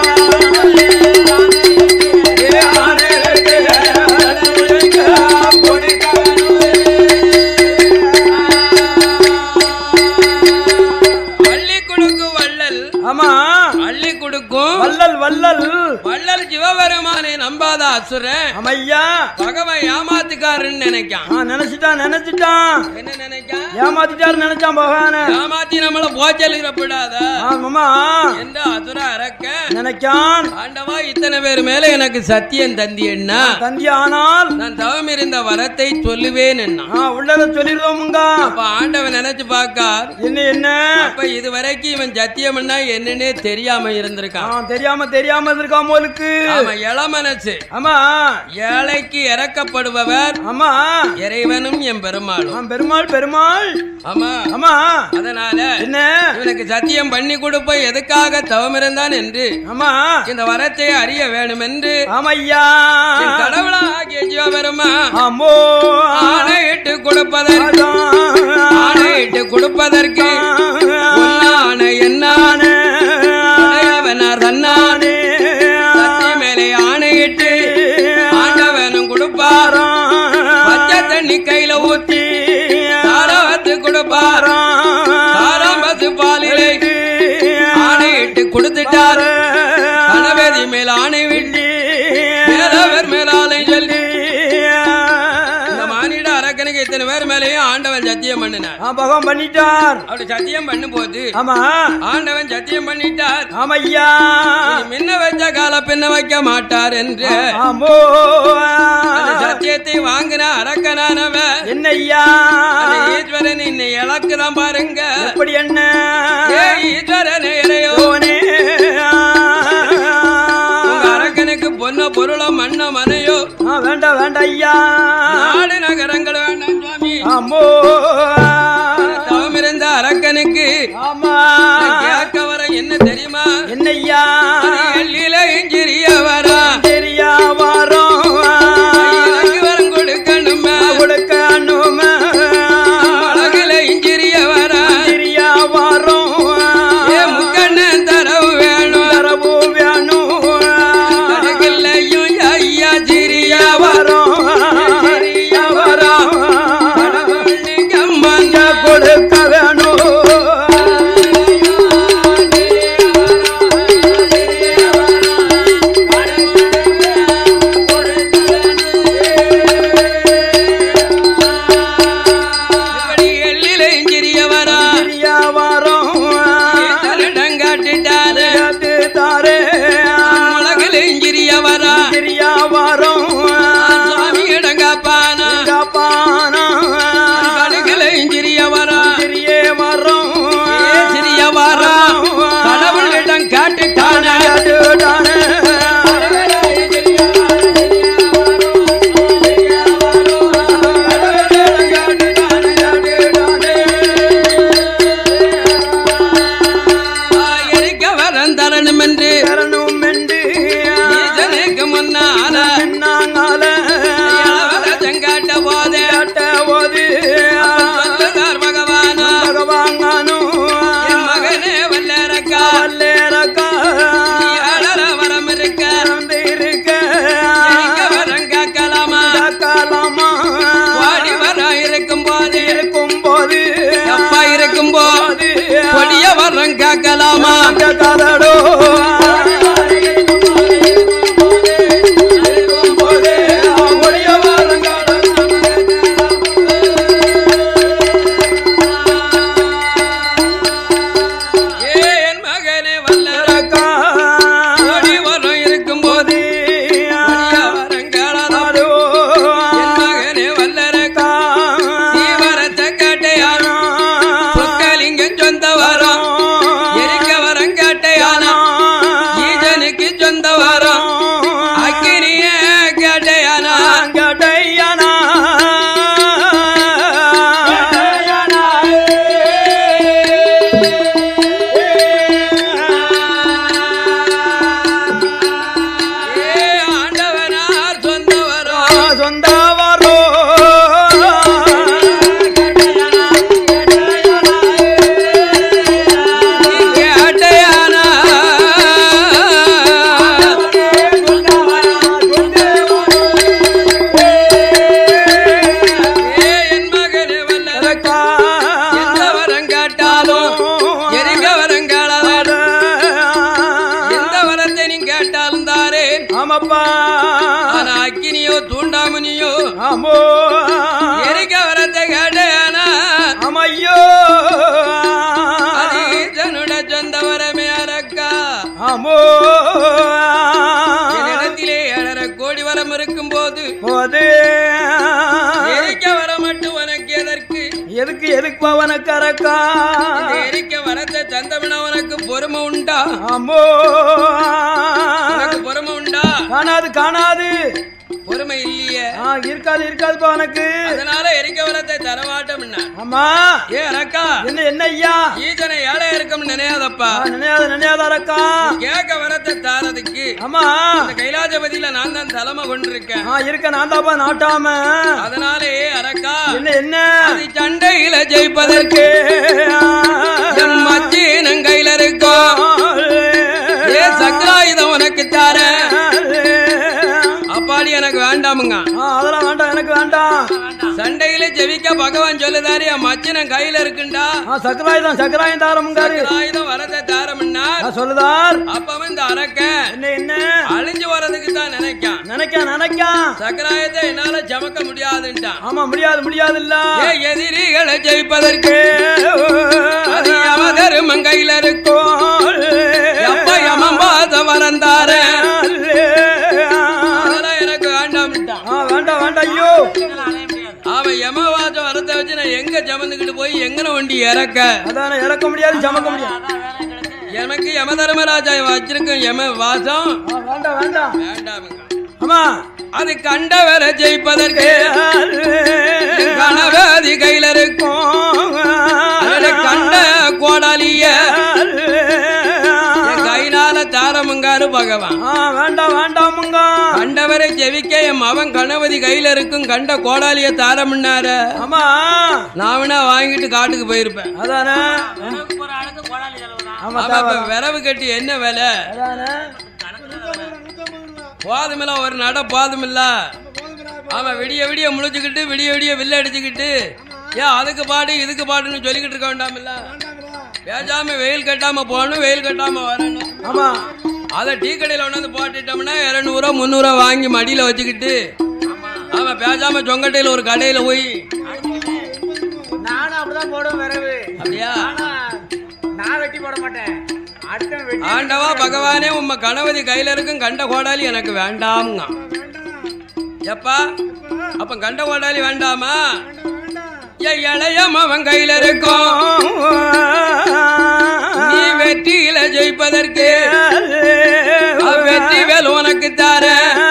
அள்ளி கொடுக்கும் வள்ளல் ஆமா அள்ளி கொடுக்கும் வல்லல் வல்லல் வள்ளல் சிவபெருமானை நம்பாத அசுரன் அமையா பகவான் ஏமாத்துக்காரன்னு நினைக்கான் ஆ, நினைச்சிட்டான் நினைச்சிட்டான் என்ன நினைக்கான் ஏமாத்திட்டாரு நினைச்சான் பகவான ஏமாத்தி நம்மள போச்சலிடப்படாத ஆமாமா என்ற அசுர அரக்க நினைக்கான் ஆண்டவா இத்தனை பேர் மேல எனக்கு சத்தியம் தந்தி என்ன தந்தி ஆனால் நான் தவம் இருந்த வரத்தை சொல்லுவேன் என்ன ஆ, உள்ளத சொல்லிடுவோமுங்க அப்ப ஆண்டவன் நினைச்சு பார்க்கார் என்ன என்ன அப்ப இது வரைக்கும் இவன் சத்தியம்னா என்னன்னே தெரியாம ஆ, இருந்திருக்கான் தெரியாம தெரியாம இருக்காம போலுக்கு அவன் இளமனசு ஆமா ஏழைக்கு இறக்கப்படுபவர் ஆமா இறைவனும் என் பெருமாளும் ஆ, பெருமாள் பெருமாள் ஆமா ஆமா அதனால என்ன இவனுக்கு சத்தியம் பண்ணி கொடுப்ப எதுக்காக தவம் இருந்தான் என்று ஆமா இந்த வரத்தை அறிய வேண்டும் என்று ஆமையா என் கடவுளாகிய ஜீவபெருமா ஆமோ ஆணையிட்டு கொடுப்பதற்கு ஆணையிட்டு கொடுப்பதற்கு உன்னான என்னான உடையவனார் தன்னானே சத்திய மேலே ஆணையிட்டு ஆண்டவனும் கொடுப்பார் பச்சை தண்ணி கையில ஊத்தி தாராவத்து கொடுப்பார் தாராம்பத்து பாலிலை ஆணையிட்டு கொடுத்துட்டார் கணவதி மேல் ஆணை விட்டு மேலவர் மேலாலை சொல்லி இந்த மானிட அரக்கனுக்கு இத்தனை பேர் மேலேயும் ஆண்டவன் சத்தியம் பண்ணினார் பகவான் பண்ணிட்டார் அப்படி சத்தியம் பண்ணும்போது ஆமா ஆண்டவன் சத்தியம் பண்ணிட்டார் ஆமையா இனி முன்ன வச்ச கால பின்ன வைக்க மாட்டார் என்று ஆமோ அந்த சத்தியத்தை வாங்கின அரக்கனானவன் என்னய்யா அந்த ஈஸ்வரன் இன்னை இழக்குதான் பாருங்க எப்படி என்ன ஏ ஈஸ்வரன் இறையோ ஓனே. உங்க அரக்கனுக்கு பொன்ன பொருளோ மண்ண மனையோ ஆ, வேண்டாம் வேண்டாம் ஐயா நாடு நகரங்கள் வேண்டாம் சுவாமி ஆமோ தவம் இருந்த அரக்கனுக்கு ஆமா கேட்க வர என்ன தெரியுமா என்னய்யா எள்ளில இஞ்சிரிய வரா தெரியா வாரம் எனக்கு வரம் கொடுக்கணுமா கொடுக்கணும் அழகுல இஞ்சிரிய வரா தெரியா வாரம் ஏ முக்கண்ண தரவு வேணும் தரவு வேணும் கணக்கில்லையும் ஐயா சிரியா வரும் வரம் தெரியா வரம் அம்மா வாங்கியும் ஆமோ எரிக்க வரத்தை கேட்டேனா அம்மையோ அது ஈசனுட சொந்த வரமே அரக்கா ஆமோ என்னிடத்திலே ஏழரை கோடி வரம் இருக்கும் போது போது எரிக்க வர மட்டும் உனக்கு எதற்கு எதுக்கு எதுக்கு பவன கரக்கா இந்த எரிக்க வரத்தை தந்தவன உனக்கு பொறுமை உண்டா ஆமோ உனக்கு பொறுமை உண்டா காணாது காணாது பொறுமை இல்லையே ஆ, இருக்காது இருக்காதுப்பா உனக்கு அதனால எரிக்க வரத்தை தரமாட்டோம்னா ஆமா ஏ அரக்கா என்ன என்ன ஐயா ஈசனை ஏழை இருக்கும் நினையாதப்பா ஆ, நினையாத நினையாத அரக்கா கேட்க வரத்தை தாரதுக்கு ஆமா இந்த கைலாசபதியில நான் தான் தலைமை கொண்டிருக்கேன் ஆ இருக்க நான் தாப்பா நாட்டாம அதனாலே அரக்கா என்ன என்ன அது சண்டையில ஜெயிப்பதற்கு என் மச்சீனன் கையில இருக்கும் ஏ சக்கராயுதம் உனக்கு தாரேன் அப்பாடி எனக்கு வேண்டாமுங்க ஆ, அதெல்லாம் வேண்டாம் எனக்கு வேண்டாம் சண்டையில ஜெபிக்க பகவான் சொல்லுதாரு என் மச்சனன் கையில இருக்குண்டா ஆ சக்கராயுதம் சக்கராயம் தாரமுங்காரு சக்கராயுதம் வரதை தாரம்னா ஆ, சொல்லுதார் அப்பவன் இந்த அரக்க என்ன என்ன அழிஞ்சு வர்றதுக்கு தான் நினைக்கான் நினைக்க நினைக்க சக்கராயத்தை என்னால சமக்க முடியாதுன்ட்டான் ஆமா முடியாது முடியாது இல்ல ஏ எதிரிகளை ஜெயிப்பதற்கு அது யமதருமன் கையில இருக்கும் எப்ப யமன் பாத வரந்தார அதெல்லாம் எனக்கு வேண்டாம்ட்டான் ஆ, வேண்டாம் வேண்டாம் ஐயோ அவன் யமவாச வரத்தை வச்சு நான் எங்க ஜமந்துக்கிட்டு போய் எங்கன வண்டி இறக்க அதான இறக்க முடியாது சமக்க முடியாது எனக்கு யம தர்மராஜா வச்சிருக்கும் யம வாசம் ஆ, வேண்டாம் வேண்டாம் வேண்டாமுங்க ஆமா அது கண்டவரை ஜெயிப்பதற்கு கணவாதி கையில இருக்கும் அதுல கண்ட கோடாலிய என் கையினால தாரமுங்காரு பகவான் ஆ, வேண்டாம் வேண்டாமுங்க கண்டவரை ஜெபிக்க என் மவன் கணபதி கையில இருக்கும் கண்ட கோடாலிய தாரமுன்னார ஆமா நான் வேணா வாங்கிட்டு காட்டுக்கு போயிருப்பேன் அதானே ஆமா அவன் இப்ப விரவு கட்டி என்ன வேலை அதானே போதுமில்ல ஒரு நட போதுமில்ல அவன் விடிய விடிய முழிச்சுக்கிட்டு விடிய விடிய வில்ல அடிச்சுக்கிட்டு ஏன் அதுக்கு பாடு இதுக்கு பாடுன்னு சொல்லிக்கிட்டு இருக்க வேண்டாமில்ல பேசாம வெயில் கட்டாம போகணும் வெயில் கட்டாம வரணும் ஆமா அதை டீ கடையில கொண்டாந்து போட்டுட்டோம்னா இருநூறுவா முந்நூறுவா வாங்கி மடியில வச்சுக்கிட்டு அவன் பேசாம சொங்கட்டையில ஒரு கடையில போய் நானும் அப்படிதான் போடுவேன் விரவு அப்படியா ஆனா நான் வெட்டி போட மாட்டேன் அடுத்த வெட்டி ஆண்டவா பகவானே உம்ம கணவதி கையில இருக்கும் கண்ட கோடாலி எனக்கு வேண்டாம்ங்க எப்பா அப்ப கண்ட கோடாலி வேண்டாமா ஏய், இளைய மவன் கையில இருக்கும் நீ வெற்றியில ஜெயிப்பதற்கு அவ வெற்றி வேல் உனக்கு தார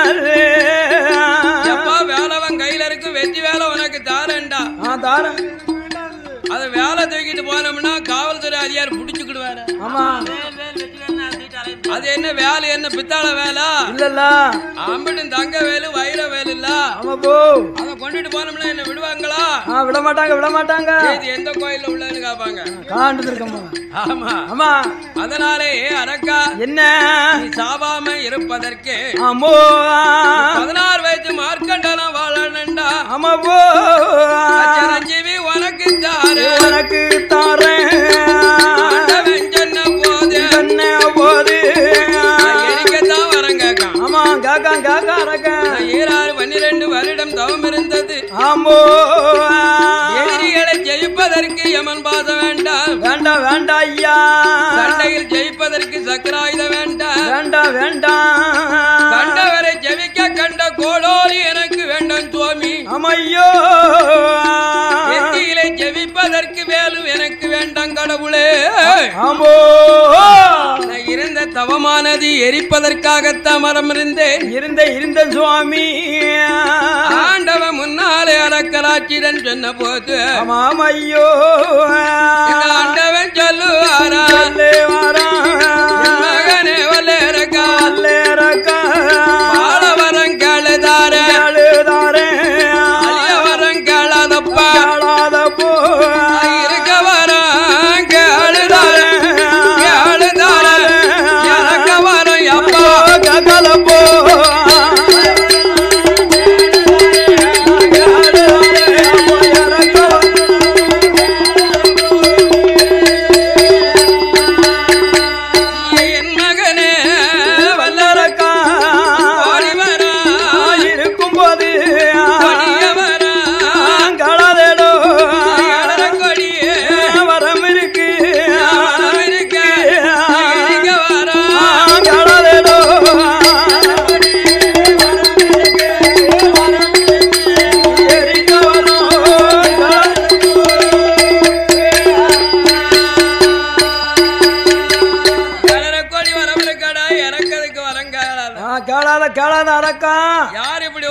எப்பா வேலவன் கையில இருக்கும் வெற்றி வேலை உனக்கு தாரேன்டா ஆ தாரம் அது வேலை தூக்கிட்டு போனோம்னா காவல்துறை அதிகாரி புடிச்சுக்கிடுவாரு ஆமா அது என்ன வேலை என்ன பித்தாள வேலை இல்லல்ல அம்பட்டும் தங்க வேலு வைர வேலு இல்ல ஆமா போ அதை கொண்டுட்டு போனோம்னா என்ன விடுவாங்களா ஆ விட மாட்டாங்க விட மாட்டாங்க இது எந்த கோயில்ல உள்ளன்னு கேட்பாங்க காண்டு இருக்கம்மா ஆமா ஆமா அதனாலே அரக்கா என்ன நீ சாவாம இருப்பதற்கு ஆமோ பதினாறு வயசு மார்க்கண்டனம் வாழணுண்டா ஆமா போ சிரஞ்சீவி உனக்கு தாரு உனக்கு தாரேன் ஆண்டவன் சொன்ன போது என்ன போது நான் எரிக்கத்தான் வரேன் கேட்கான் ஆமா காக்கா காக்கா அரக்க நான் ஈராறு பன்னிரண்டு வருடம் தவம் இருந்தது ஆமோ எதிரிகளை ஜெயிப்பதற்கு யமன் பாசம் வேண்டாம் வேண்டாம் வேண்டாம் ஐயா சண்டையில் ஜெயிப்பதற்கு சக்கராயுதம் வேண்டாம் வேண்டாம் வேண்டாம் கண்டவரை ஜெபிக்க கண்ட கோடோலி எனக்கு வேண்டும் சுவாமி அம்மையோ எத்தியிலே ஜெபிப்பதற்கு வேலும் எனக்கு வேண்டாம் கடவுளே ஆமோ நான் இருந்த தவமானது எரிப்பதற்காகத்தான் மரம் இருந்தேன் இருந்த இருந்த சுவாமி ஆண்டவன் முன்னாலே அறக்கலாச்சிடன் சொன்ன போது ஆமாம் ஐயோ இந்த ஆண்டவன் சொல்லுவாரா அல்லே வாரா என் மகனே வல்லேறக்கா அல்லே ரக்கா வாழ வரம் கேளுதார அழுதாரே அழிய வரம் கேளாதப்பா ஆளாத போ இருக்க வரம் கேளுதார கேளுதார இறக்க வரம் அப்பா கதல போ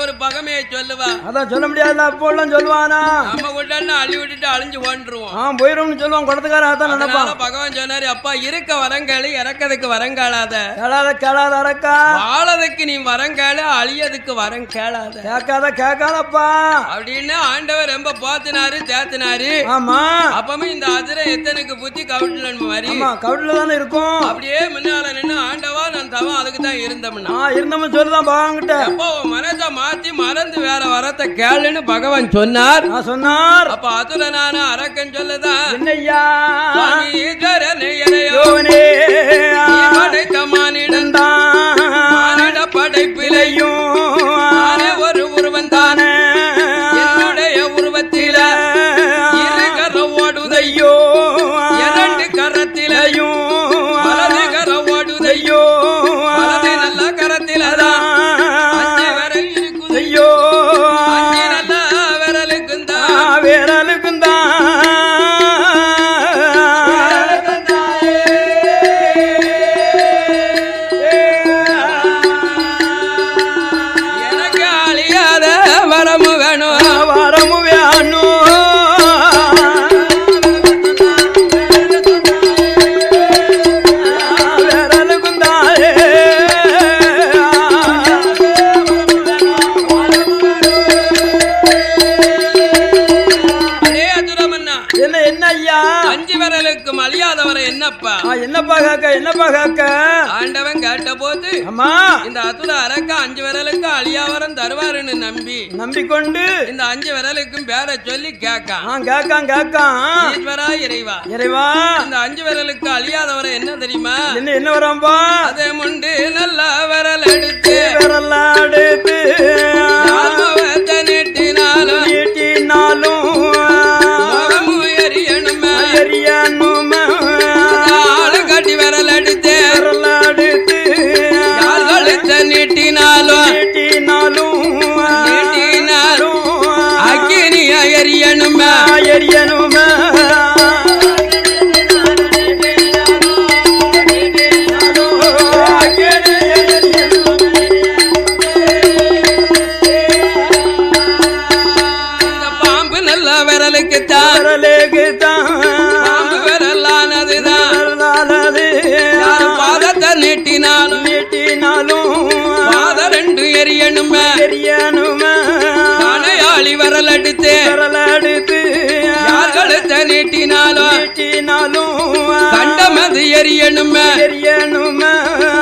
ஒரு பகமையை சொல்லுவா அதான் சொல்ல முடியாதுல அப்போ எல்லாம் சொல்லுவானா நம்ம விட்டா அள்ளி விட்டுட்டு அழிஞ்சு ஓண்டுருவோம் ஆ போயிரும்னு சொல்லுவான் குடத்துக்காரன் அதான் அதனால நினைப்பான் பகவான் சொன்னாரு அப்பா இருக்க வரங்காளி இறக்கதுக்கு வரங்காளாத கேளாத கேளாத அரக்கா வாழதுக்கு நீ வரங்காளு அழியதுக்கு வரம் கேளாத கேட்காத கேட்காதப்பா அப்படின்னு ஆண்டவர் ரொம்ப போத்தினாரு தேத்தினாரு ஆமா அப்பமே இந்த அதிர எத்தனுக்கு புத்தி கவிட்டுலன் மாதிரி ஆமா கவுட்ல தானே இருக்கும் அப்படியே முன்னால நின்னு ஆண்டவா நான் தவம் அதுக்கு தான் இருந்தோம்னா ஆ இருந்தவன் சொல்லுதான் பகவான்கிட்ட அப்போ உன் மனசை மாத்தி மறந்து வேற வரத்தை கேளுன்னு பகவான் சொன்னார் நான் சொன்னார் அப்ப அதுரனான அரக்கன் சொல்லுதான் என்னய்யா சுவாமி ஈஸ்வரனே எனையோ யோனே நீ படைத்த மானிடன் மானிட படைப்பிலையும் நானே ஒரு உருவன் தானே என்னுடைய உருவத்தில இருகர ஓடுதையோ இரண்டு கரத்திலையும் வலது கர ஓடுதையோ வலது நல்ல கரத்திலதான் அஞ்சு விரல் இருக்குது ஐயோ அஞ்சு நல்ல விரலுக்கும் தான் வேறலுக்கும் எனக்கு அழியாத வரமு வேணும் வரமு வேணும் வேறலுக்கும் அதே அதுரமன்னா என்ன என்ன ஐயா அஞ்சு விரலுக்கும் அழியாதவரை என்னப்பா ஆ, என்னப்பா காக்க என்னப்பா காக்க ஆண்டவன் கேட்ட போது அம்மா இந்த அசுர அரக்க அஞ்சு விரலுக்கு அழியாவரம் தருவாருன்னு நம்பி நம்பிக்கொண்டு இந்த அஞ்சு விரலுக்கும் பேரை சொல்லி கேட்கான் ஆ கேக்கான் கேக்கான் ஈஸ்வரா இறைவா இறைவா இந்த அஞ்சு விரலுக்கு அழியாதவரை என்ன தெரியுமா என்ன என்ன வரம்பா அதே முண்டு நல்ல விரல் எடுத்து விரல்லாம் எடுத்து யாமவத்தை நீட்டினாலும் நீட்டினாலும் முகமும் எரியணுமே எரியணுமே ஆளு கட்டி விரல் எடுத்து விரல்லாம் எடுத்து யார் கழுத்தை நீட்டினாலும் நீட்டினாலும் நீட்டினாலும் அக்கினியா எரியணுமே எரியணுமே இந்த பாம்பு நல்ல விரலுக்கு தான் பாம்பு விரலானதுதான் யார் பாதத்தை நீட்டினாலும் பாத ரெண்டு எரியணுமே கனையாளி விரல் எடுத்து யார் கழுத்தை நீட்டினாலும் கண்டமது எரியணுமே எரியணுமே